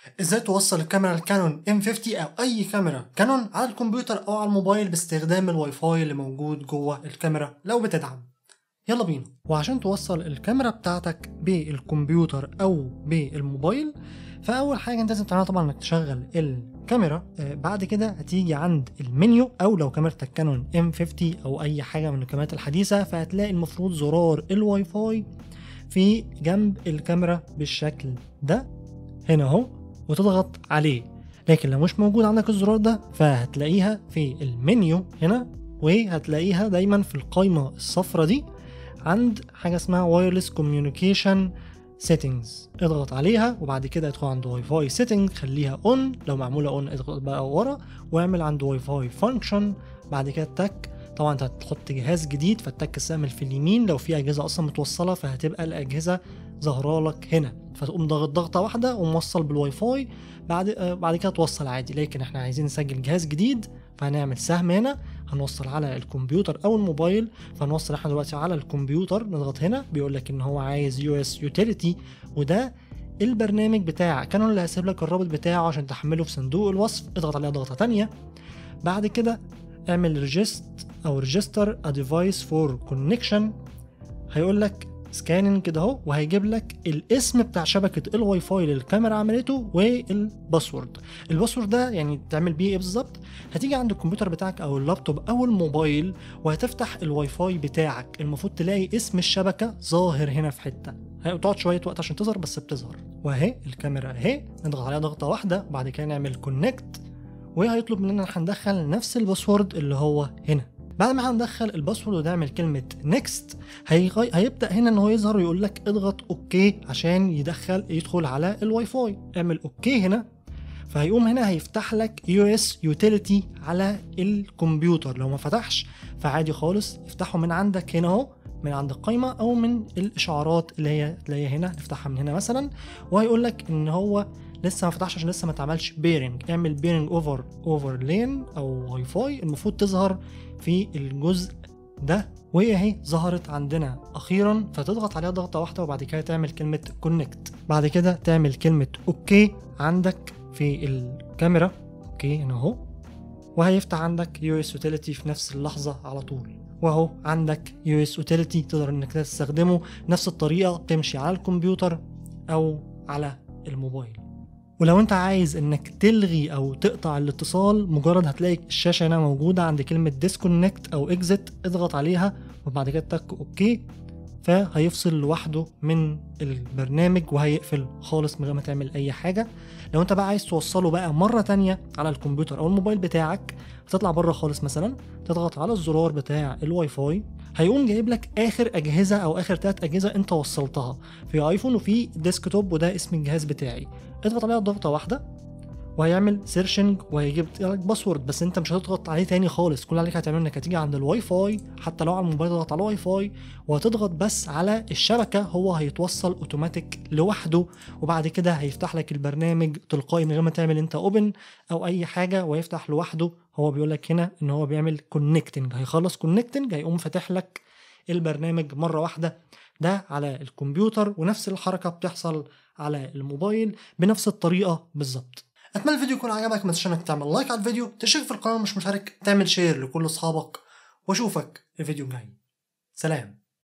ازاي توصل الكاميرا الكانون M50 او اي كاميرا كانون على الكمبيوتر او على الموبايل باستخدام الواي فاي اللي موجود جوه الكاميرا لو بتدعم يلا بينا وعشان توصل الكاميرا بتاعتك بالكمبيوتر او بالموبايل فاول حاجه انت لازم تعملها طبعا انك تشغل الكاميرا آه بعد كده هتيجي عند المنيو او لو كاميرتك كانون M50 او اي حاجه من الكاميرات الحديثه فهتلاقي المفروض زرار الواي فاي في جنب الكاميرا بالشكل ده هنا اهو وتضغط عليه لكن لو مش موجود عندك الزرار ده فهتلاقيها في المنيو هنا وهتلاقيها دايما في القائمة الصفرة دي عند حاجة اسمها wireless communication settings اضغط عليها وبعد كده ادخل عند واي فاي سيتنج خليها اون لو معمولة اون اضغط بقى ورا واعمل عند واي فاي فانكشن بعد كده تك طبعا انت هتحط جهاز جديد فالتك السامل في اليمين لو في اجهزه اصلا متوصله فهتبقى الاجهزه ظاهره لك هنا فتقوم ضاغط ضغطه واحده وموصل بالواي فاي بعد آه بعد كده توصل عادي لكن احنا عايزين نسجل جهاز جديد فهنعمل سهم هنا هنوصل على الكمبيوتر او الموبايل فنوصل احنا دلوقتي على الكمبيوتر نضغط هنا بيقول لك ان هو عايز يو اس يوتيليتي وده البرنامج بتاعك كانوا اللي هسيب لك الرابط بتاعه عشان تحمله في صندوق الوصف اضغط عليها ضغطه تانية بعد كده اعمل ريجست او ريجستر ا ديفايس فور كونكشن هيقول لك سكاننج كده اهو وهيجيب لك الاسم بتاع شبكه الواي فاي اللي الكاميرا عملته والباسورد الباسورد ده يعني تعمل بيه ايه بالظبط هتيجي عند الكمبيوتر بتاعك او اللابتوب او الموبايل وهتفتح الواي فاي بتاعك المفروض تلاقي اسم الشبكه ظاهر هنا في حته هتقعد شويه وقت عشان تظهر بس بتظهر واهي الكاميرا اهي نضغط عليها ضغطه واحده بعد كده نعمل كونكت وهيطلب مننا هندخل نفس الباسورد اللي هو هنا بعد ما هندخل الباسورد ونعمل كلمة نيكست هيغي... هيبدأ هنا ان هو يظهر ويقول لك اضغط اوكي عشان يدخل يدخل على الواي فاي اعمل اوكي هنا فهيقوم هنا هيفتح لك يو اس يوتيليتي على الكمبيوتر لو ما فتحش فعادي خالص افتحه من عندك هنا اهو من عند القائمة أو من الإشعارات اللي هي تلاقيها هنا نفتحها من هنا مثلا وهيقول لك إن هو لسه ما فتحش عشان لسه ما اتعملش بيرنج اعمل بيرنج اوفر اوفر لين او واي فاي المفروض تظهر في الجزء ده وهي اهي ظهرت عندنا اخيرا فتضغط عليها ضغطه واحده وبعد كده تعمل كلمه كونكت بعد كده تعمل كلمه اوكي عندك في الكاميرا اوكي هنا اهو وهيفتح عندك يو اس يوتيليتي في نفس اللحظه على طول واهو عندك يو اس يوتيليتي تقدر انك تستخدمه نفس الطريقه تمشي على الكمبيوتر او على الموبايل ولو انت عايز انك تلغي او تقطع الاتصال مجرد هتلاقي الشاشه هنا موجوده عند كلمه ديسكونكت او اكزit اضغط عليها وبعد كده تك اوكي فهيفصل لوحده من البرنامج وهيقفل خالص من غير ما تعمل اي حاجه لو انت بقى عايز توصله بقى مره تانية على الكمبيوتر او الموبايل بتاعك هتطلع بره خالص مثلا تضغط على الزرار بتاع الواي فاي هيقوم جايب لك اخر اجهزه او اخر ثلاث اجهزه انت وصلتها في ايفون وفي ديسكتوب وده اسم الجهاز بتاعي اضغط عليها ضغطه واحده وهيعمل سيرشنج وهيجيب لك باسورد بس انت مش هتضغط عليه تاني خالص كل اللي عليك هتعمله انك هتيجي عند الواي فاي حتى لو على الموبايل تضغط على الواي فاي وهتضغط بس على الشبكه هو هيتوصل اوتوماتيك لوحده وبعد كده هيفتح لك البرنامج تلقائي من غير ما تعمل انت اوبن او اي حاجه ويفتح لوحده هو بيقول لك هنا ان هو بيعمل كونكتنج هيخلص كونكتنج هيقوم فاتح لك البرنامج مره واحده ده على الكمبيوتر ونفس الحركه بتحصل على الموبايل بنفس الطريقه بالظبط اتمنى الفيديو يكون عجبك ما تنساش انك تعمل لايك على الفيديو تشترك في القناه مش مشارك تعمل شير لكل اصحابك واشوفك الفيديو الجاي سلام